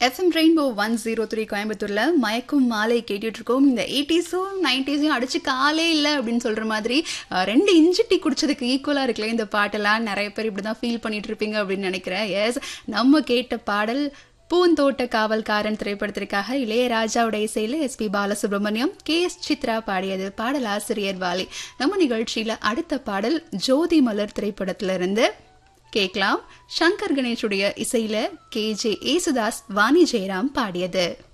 FM rainbow one zero three கோயம்புத்தூர்ல மயக்கும் மாலை கேட்டுட்டு இருக்கோம் இந்த எயிட்டிஸும் நைன்டிஸையும் அடிச்சு காலே இல்லை அப்படின்னு சொல்ற மாதிரி அஹ், ரெண்டு இஞ்சி டீ குடிச்சதுக்கு ஈக்குவலா இருக்குல்ல இந்த பாட்டெல்லாம் நிறைய பேர் இப்படிதான் ஃபீல் பண்ணிட்டு இருப்பீங்க அப்படின்னு நினைக்கிறேன் எஸ் நம்ம கேட்ட பாடல் பூந்தோட்ட காவல்காரன் திரைப்படத்திற்காக இளையராஜாவோட இசையில SP Balasubrahmanyam K S Chithra பாடியது பாடல் ஆசிரியர் வாலி நம்ம நிகழ்ச்சியில அடுத்த பாடல் ஜோதி மலர் திரைப்படத்திலிருந்து கேட்கலாம் சங்கர் கணேஷுடைய இசையில கே ஜே ஏசுதாஸ் வாணி ஜெயராம் பாடியது